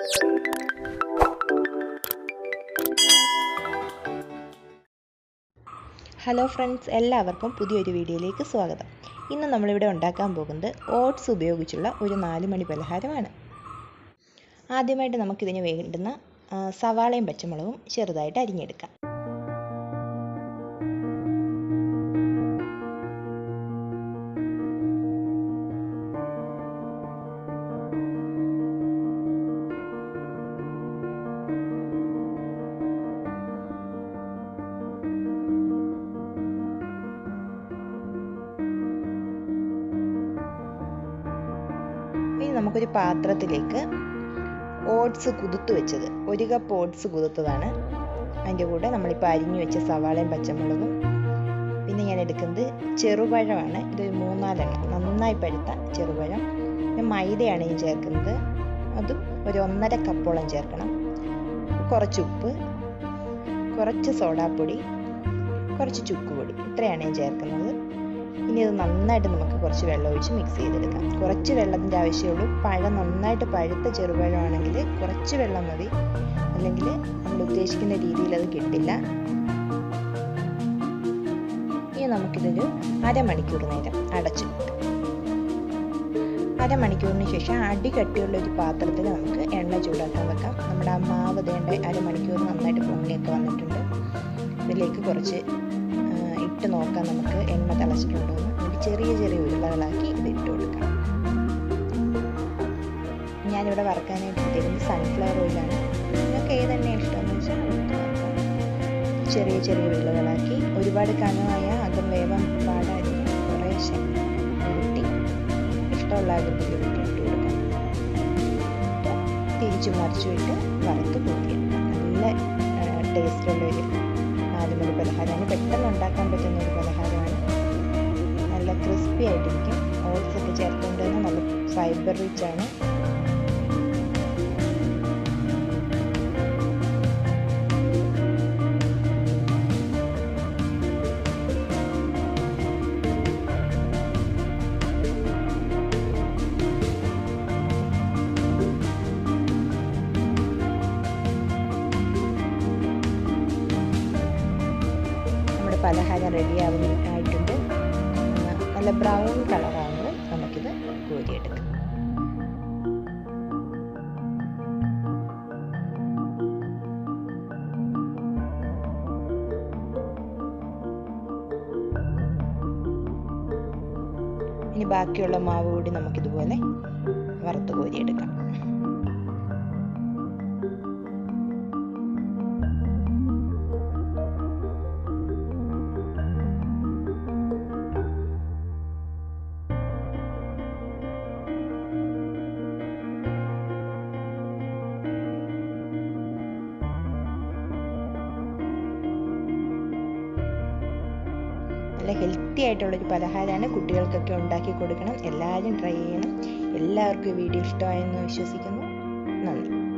hello friends എല്ലാവർക്കും പുതിയൊരു വീഡിയോയിലേക്ക് സ്വാഗതം ഇന്ന് നമ്മളിവിടെ ഉണ്ടാക്കാൻ പോകുന്നത് ഓട്സ് ഉപയോഗിച്ചുള്ള ഒരു നാല് മണി പലഹാരമാണ് ആദ്യമായിട്ട് നമുക്കിതിന് വേണ്ടുന്ന ആ, സവാളയും പച്ചമുളകും ചെറുതായിട്ട് അരിഞ്ഞെടുക്കാം ഇനി നമുക്കൊരു പാത്രത്തിലേക്ക് ഓട്സ് കുതിർത്ത് വെച്ചത് ഒരു കപ്പ് ഓട്സ് കുതിർത്തതാണ് അതിൻ്റെ കൂടെ നമ്മളിപ്പോൾ അരിഞ്ഞു വെച്ച സവാളയും പച്ചമുളകും പിന്നെ ഞാൻ എടുക്കുന്നത് ചെറുപഴമാണ് ഇതൊരു മൂന്നാലെണ്ണം നന്നായി പഴുത്ത ചെറുപഴം പിന്നെ മൈദയാണ് ഞാൻ ചേർക്കുന്നത് അതും ഒരു ഒന്നര കപ്പോളം ചേർക്കണം കുറച്ച് ഉപ്പ് കുറച്ച് സോഡാപ്പൊടി കുറച്ച് ചുക്കുപൊടി ഇത്രയാണ് ഞാൻ ചേർക്കുന്നത് ഇനി ഇത് നന്നായിട്ട് നമുക്ക് കുറച്ച് വെള്ളം ഒഴിച്ച് മിക്സ് ചെയ്തെടുക്കാം കുറച്ച് വെള്ളത്തിൻ്റെ ആവശ്യമുള്ളൂ പഴം നന്നായിട്ട് പഴുത്ത ചെറുപഴമാണെങ്കിൽ കുറച്ച് വെള്ളം മതി അല്ലെങ്കിൽ നമ്മൾ ഉദ്ദേശിക്കുന്ന രീതിയിൽ അത് കിട്ടില്ല ഇനി നമുക്കിതൊരു അരമണിക്കൂർ നേരം അടച്ചു വെക്കാം അരമണിക്കൂറിന് ശേഷം അടി കട്ടിയുള്ള ഒരു പാത്രത്തിൽ നമുക്ക് എണ്ണ ചൂടാക്കാൻ വെക്കാം നമ്മുടെ ആ മാവ് ദേണ്ട അരമണിക്കൂർ നന്നായിട്ട് പൊങ്ങിയൊക്കെ വന്നിട്ടുണ്ട് ഇതിലേക്ക് കുറച്ച് ആ, ഇട്ട് നോക്കാം നമുക്ക് എണ്ണ തിളച്ചിട്ടുണ്ടോ എന്ന് നമുക്ക് ചെറിയ ചെറിയ ഉരുളകളാക്കി ഇത് ഇട്ട് കൊടുക്കാം ഞാനിവിടെ വറക്കാനായിട്ട് എടുത്തിരുന്നത് സൺഫ്ലവർ ഓയിലാണ് നിങ്ങൾക്ക് ഏതെണ്ണ ഇഷ്ടമെന്ന് വെച്ചാൽ എടുത്ത് വറക്കാം ചെറിയ ചെറിയ ഉരുളകളാക്കി ഒരുപാട് കനമായ അതും വേഗം പാടാതിരിക്കും കുറേശ്ശെ ഉരുട്ടി ഇഷ്ടമുള്ള ആകൃതിയിൽ ഉരുട്ടി ഇട്ട് കൊടുക്കാം തിരിച്ചു മറിച്ചു ഇട്ട് വറുത്ത് കൂട്ടിയെടുക്കാം നല്ല ടേസ്റ്റുള്ള ഒരു നാലുമണി പലഹാരമാണ് പെട്ടെന്ന് ഉണ്ടാക്കാൻ പറ്റുന്ന ഒരു പലഹാരമാണ് നല്ല ക്രിസ്പി ആയിട്ടിരിക്കും ഓട്സ് ഒക്കെ ചേർത്തുകൊണ്ട് തന്നെ നല്ല ഫൈബർ റിച്ച് ആണ് നമ്മുടെ പലഹാരം റെഡി ആവുന്ന ആയിട്ടുണ്ട് ആ, നല്ല ബ്രൗൺ കളറാകുമ്പോൾ നമുക്കിത് കോരിയെടുക്കാം ഇനി ബാക്കിയുള്ള മാവ് കൂടി നമുക്കിതുപോലെ വറുത്ത് കോരിയെടുക്കാം നല്ല ഹെൽത്തി ആയിട്ടുള്ളൊരു പലഹാരമാണ് കുട്ടികൾക്കൊക്കെ ഉണ്ടാക്കി കൊടുക്കണം എല്ലാവരും ട്രൈ ചെയ്യണം എല്ലാവർക്കും ഈ വീഡിയോ ഇഷ്ടമായെന്ന് വിശ്വസിക്കുന്നു നന്ദി